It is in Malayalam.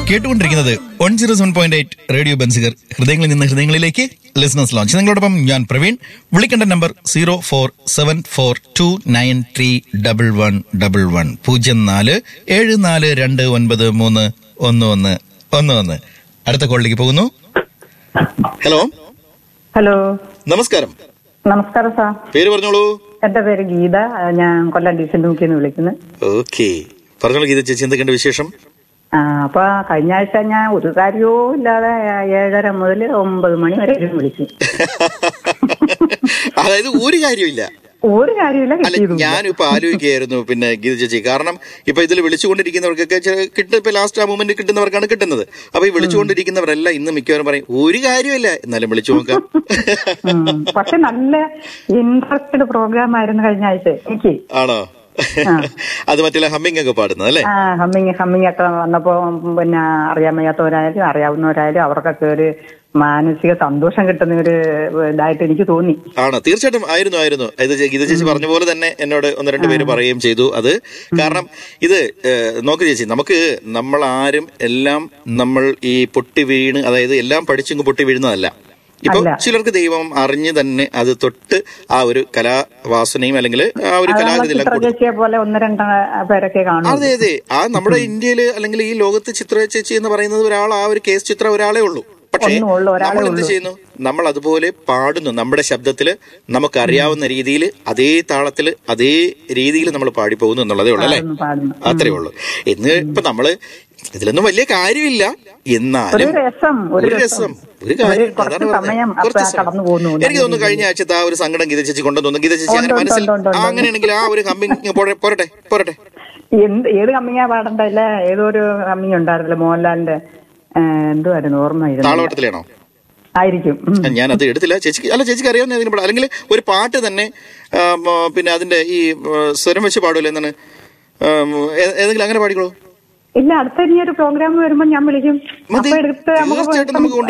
കേട്ടുകൊണ്ടിരിക്കുന്നത് one zero seven point eight radio Benziger ഹൃദയങ്ങളിൽ നിന്ന് ഹൃദയങ്ങളിലേക്ക് ലിസണേഴ്സ് ലോഞ്ച് നിങ്ങളോടൊപ്പം ഞാൻ പ്രവീൺ വിളിക്കേണ്ട number zero four seven four two nine three double one double one പൂജ്യം നാല് ഏഴ് നാല് രണ്ട് ഒൻപത് മൂന്ന് ഒന്ന് ഒന്ന് ഒന്ന് ഒന്ന് അടുത്ത കോളിലേക്ക് പോകുന്നു ഹലോ ഹലോ നമസ്കാരം നമസ്കാരം സാർ പേര് പറഞ്ഞോളൂ എന്റെ പേര് ഗീത ഞാൻ കൊല്ലം ഡിവിഷൻ മുക്കിന്ന് വിളിക്കുന്നു ഓക്കെ പറഞ്ഞോളൂ ഗീത ചേച്ചി എന്തൊക്കെയുണ്ട് വിശേഷം ആ, അപ്പൊ കഴിഞ്ഞ ആഴ്ച ഞാൻ ഒരു കാര്യവും ഇല്ലാതെ ഏഴര മുതൽ ഒമ്പത് മണി വരെ ഇരുന്ന് വിളിച്ചു അതായത് ഒരു കാര്യമില്ല ഒരു കാര്യമില്ല അല്ല കിട്ടിയതും ഞാനിപ്പോ ആലോചിക്കുകയായിരുന്നു പിന്നെ ഗീത ചേച്ചി കാരണം ഇപ്പൊ ഇതിൽ വിളിച്ചുകൊണ്ടിരിക്കുന്നവർക്കൊക്കെ ചെ- കിട്ടും ഇപ്പൊ ലാസ്റ്റ് ആ മൂമെന്റ് കിട്ടുന്നവർക്കാണ് കിട്ടുന്നത് അപ്പൊ ഈ വിളിച്ചുകൊണ്ടിരിക്കുന്നവരെല്ലാം ഇന്ന് മിക്കവാറും പറയും ഒരു കാര്യമില്ല എന്നാലും വിളിച്ചു നോക്കാം ഉം. പക്ഷെ നല്ല ഇൻട്രസ്റ്റഡ് പ്രോഗ്രാം ആയിരുന്നു കഴിഞ്ഞ ആഴ്ച എനിക്ക് ആണോ അത് മറ്റുള്ള ഹമ്മിങ് ഒക്കെ പാടുന്നത് അല്ലേ ആ ഹമ്മിങ് ഹമ്മിങ് ഒക്കെ വന്നപ്പോ പിന്നെ അറിയാൻ വയ്യാത്തവരായാലും അറിയാവുന്നവരായാലും അവർക്കൊക്കെ ഒരു മാനസിക സന്തോഷം കിട്ടുന്ന ഒരു ഇതായിട്ട് എനിക്ക് തോന്നി ആണോ തീർച്ചയായിട്ടും ആയിരുന്നു ആയിരുന്നു ഇത് ചെ- ഗീത ചേച്ചി പറഞ്ഞ പോലെ തന്നെ എന്നോട് ഒന്ന് രണ്ട് പേര് പറയുകയും ചെയ്തു അത് കാരണം ഇത് ഏഹ്, നോക്ക് ചേച്ചി നമുക്ക് നമ്മൾ ആരും എല്ലാം നമ്മൾ ഈ പൊട്ടി വീണ് അതായത് എല്ലാം പഠിച്ചിങ്ങ് പൊട്ടി വീഴുന്നതല്ല ഇപ്പൊ അല്ല. ചിലർക്ക് ദൈവം അറിഞ്ഞ് തന്നെ അത് തൊട്ട് ആ ഒരു കലാവാസനയും അല്ലെങ്കിൽ ആ ഒരു അത് നമ്മളെ കലാഗതിയെല്ലാം കൊടുക്കും ചിത്രചേച്ചിയെ പോലെ ഒന്ന് രണ്ട് പേരൊക്കെ കാണും അതെ അതെ ആ നമ്മുടെ ഇന്ത്യയില് അല്ലെങ്കിൽ ഈ ലോകത്ത് ചിത്ര ചേച്ചി എന്ന് പറയുന്നത് ഒരാൾ ആ ഒരു കേസ് ചിത്രം ഒരാളേ ഉള്ളൂ പക്ഷേ ഒന്നേ ഉള്ളൂ, ഒരാളേ നമ്മൾ എന്ത് ഉള്ളൂ. ചെയ്യുന്നു നമ്മൾ അതുപോലെ പാടുന്നു നമ്മുടെ ശബ്ദത്തില് നമുക്ക് അറിയാവുന്ന രീതിയിൽ അതേ താളത്തില് അതേ രീതിയിൽ നമ്മൾ പാടി പോകുന്നു എന്നുള്ളതേ ഉള്ളൂ അല്ലേ പാടുന്നു, പാടുന്നു. അത്രേ ഉള്ളൂ എന്ന് ഇപ്പൊ നമ്മള് ഇതിലൊന്നും വലിയ കാര്യമില്ല എന്നാലും ഒരു രസം ഒരു രസം ഒരു കാര്യം ഒരു കുറച്ച് അതാണ് പറഞ്ഞത്. സമയം കുറച്ച് അപ്പൊ സമയം. കടന്നു പോകുന്നു എനിക്ക് തോന്നുന്നു കഴിഞ്ഞ ആഴ്ചത്തെ ആ ഒരു സങ്കടം ഗീത ചേച്ചി കൊണ്ടുവന്നു ഗീത ചേച്ചി അങ്ങനെ ഉണ്ട്, മനസ്സിൽ ഉണ്ട്, ഉണ്ട്, ആ, ഉണ്ട്. അങ്ങനെയാണെങ്കിൽ ആ ഒരു കമ്മിങ് പോരട്ടെ പോരട്ടെ എന്ത് ഏത് കമ്മിങ്ങാ പാടണ്ടല്ല ഏതോ ഒരു കമ്മിങ് ഉണ്ടായിരുന്നല്ലോ മോഹൻലാലിന്റെ ആ, എന്തുവായിരുന്നു ഓർമ്മ താളവട്ടത്തിലാണോ ആയിരിക്കും ഉം. ഞാൻ അത് എടുത്തില്ല ചേച്ചിക്ക് അല്ല ചേച്ചിക്ക് അറിയാവുന്ന ഏതെങ്കിലും പാടാം അല്ലെങ്കിൽ ഒരു പാട്ട് തന്നെ ആ, മ, പിന്നെ അതിന്റെ ഈ ആ, സ്വരം വെച്ച് പാടുമല്ലോ എന്താണ് ആ, ഏ- ഏതെങ്കിലും അങ്ങനെ പാടിക്കോളൂ ഇല്ല അടുത്ത ഇനി ഒരു പ്രോഗ്രാം വരുമ്പോ ഞാൻ വിളിക്കും മതി അപ്പൊ എടുത്ത് നമുക്ക് തീർച്ചയായിട്ടും നമുക്ക്